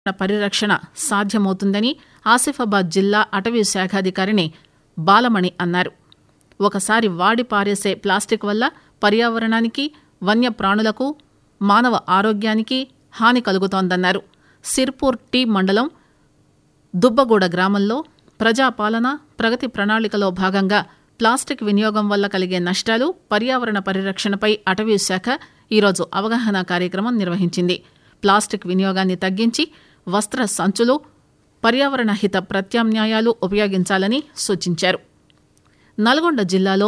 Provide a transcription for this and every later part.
పరిరక్షణ సాధ్యమవుతుందని ఆసిఫాబాద్ జిల్లా అటవీ శాఖాధికారిణి బాలమణి అన్నారు ఒకసారి వాడి పారేసే ప్లాస్టిక్ వల్ల పర్యావరణానికి వన్యప్రాణులకు మానవ ఆరోగ్యానికి హాని కలుగుతోందన్నారు సిర్పూర్ టీ మండలం దుబ్బగూడ గ్రామంలో ప్రజాపాలన ప్రగతి ప్రణాళికలో భాగంగా ప్లాస్టిక్ వినియోగం వల్ల కలిగే నష్టాలు పర్యావరణ పరిరక్షణపై అటవీ శాఖ ఈరోజు అవగాహన కార్యక్రమం నిర్వహించింది ప్లాస్టిక్ వినియోగాన్ని తగ్గించి వస్త్ర సంచులు పర్యావరణ హిత ప్రత్యామ్నాయాలు ఉపయోగించాలని సూచించారు నల్గొండ జిల్లాలో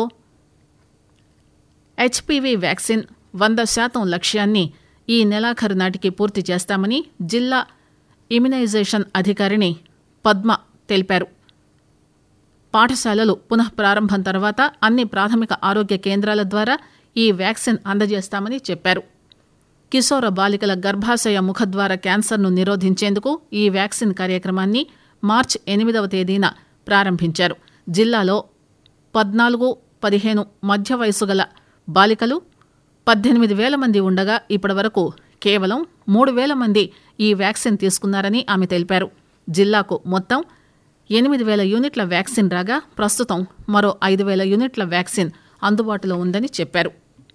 హెచ్పివి వ్యాక్సిన్ వంద శాతం లక్ష్యాన్ని ఈ నెలాఖరు నాటికి పూర్తి చేస్తామని జిల్లా ఇమ్యునైజేషన్ అధికారిణి పద్మ తెలిపారు పాఠశాలలు పునః ప్రారంభం తర్వాత అన్ని ప్రాథమిక ఆరోగ్య కేంద్రాల ద్వారా ఈ వ్యాక్సిన్ అందజేస్తామని చెప్పారు కిశోర బాలికల గర్భాశయ ముఖద్వార క్యాన్సర్ను నిరోధించేందుకు ఈ వ్యాక్సిన్ కార్యక్రమాన్ని మార్చి ఎనిమిదవ తేదీన ప్రారంభించారు జిల్లాలో పద్నాలుగు పదిహేను మధ్య వయసు గల బాలికలు పద్దెనిమిది వేల మంది ఉండగా ఇప్పటి వరకు కేవలం మూడు వేల మంది ఈ వ్యాక్సిన్ తీసుకున్నారని ఆమె తెలిపారు జిల్లాకు మొత్తం ఎనిమిది వేల యూనిట్ల వ్యాక్సిన్ రాగా ప్రస్తుతం మరో ఐదు వేల యూనిట్ల వ్యాక్సిన్ అందుబాటులో ఉందని చెప్పారు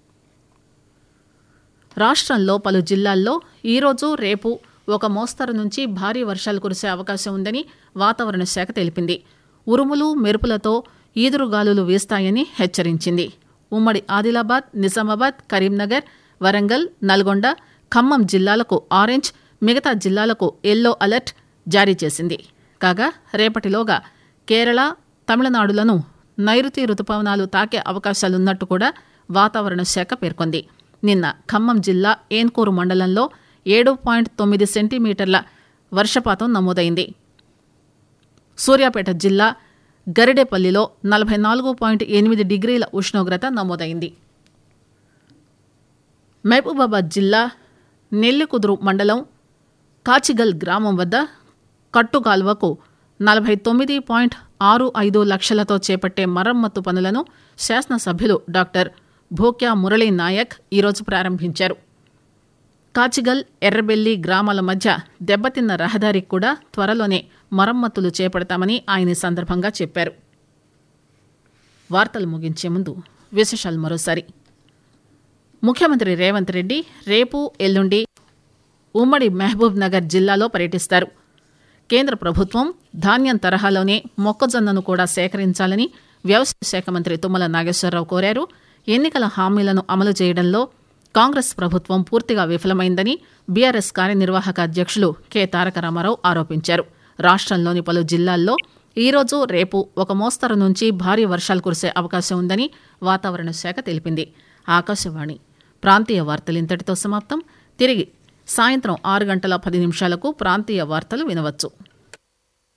రాష్ట్రంలో పలు జిల్లాల్లో ఈరోజు రేపు ఒక మోస్తరు నుంచి భారీ వర్షాలు కురిసే అవకాశం ఉందని వాతావరణ శాఖ తెలిపింది ఉరుములు మెరుపులతో ఈదురుగాలులు వీస్తాయని హెచ్చరించింది ఉమ్మడి ఆదిలాబాద్ నిజామాబాద్ కరీంనగర్ వరంగల్ నల్గొండ ఖమ్మం జిల్లాలకు ఆరెంజ్ మిగతా జిల్లాలకు ఎల్లో అలర్ట్ జారీ చేసింది కాగా రేపటిలోగా కేరళ తమిళనాడులను నైరుతి రుతుపవనాలు తాకే అవకాశాలున్నట్టు కూడా వాతావరణ శాఖ పేర్కొంది నిన్న ఖమ్మం జిల్లా ఏన్కూరు మండలంలో ఏడు పాయింట్ తొమ్మిది సెంటీమీటర్ల వర్షపాతం నమోదైంది సూర్యాపేట జిల్లా గరిడేపల్లిలో నలభై నాలుగు పాయింట్ ఎనిమిది డిగ్రీల ఉష్ణోగ్రత నమోదైంది మహబూబాబాద్ జిల్లా నెల్లికుదురు మండలం కాచిగల్ గ్రామం వద్ద కట్టుకాల్వకు నలభై తొమ్మిది పాయింట్ ఆరు ఐదు లక్షలతో చేపట్టే మరమ్మతు పనులను శాసనసభ్యులు డాక్టర్ భోక్యా మురళీ నాయక్ ఈరోజు ప్రారంభించారు కాచిగల్ ఎర్రబెల్లి గ్రామాల మధ్య దెబ్బతిన్న రహదారికి కూడా త్వరలోనే మరమ్మతులు చేపడతామని ఆయన ఈ సందర్భంగా చెప్పారు వార్తలు ముగించే ముందు విశేషాలు మరోసారి ముఖ్యమంత్రి రేవంత్ రెడ్డి రేపు ఎల్లుండి ఉమ్మడి మహబూబ్ నగర్ జిల్లాలో పర్యటిస్తారు కేంద్ర ప్రభుత్వం ధాన్యం తరహాలోనే మొక్కజొన్నను కూడా సేకరించాలని వ్యవసాయ శాఖ మంత్రి తుమ్మల నాగేశ్వరరావు కోరారు ఎన్నికల హామీలను అమలు చేయడంలో కాంగ్రెస్ ప్రభుత్వం పూర్తిగా విఫలమైందని బీఆర్ఎస్ కార్యనిర్వాహక అధ్యక్షులు కె తారక రామారావు ఆరోపించారు రాష్ట్రంలోని పలు జిల్లాల్లో ఈరోజు రేపు ఒక మోస్తరు నుంచి భారీ వర్షాలు కురిసే అవకాశం ఉందని వాతావరణ శాఖ తెలిపింది ఆకాశవాణి ప్రాంతీయ వార్తలు ఇంతటితో సమాప్తం తిరిగి సాయంత్రం ఆరు గంటల పది నిమిషాలకు ప్రాంతీయ వార్తలు వినవచ్చు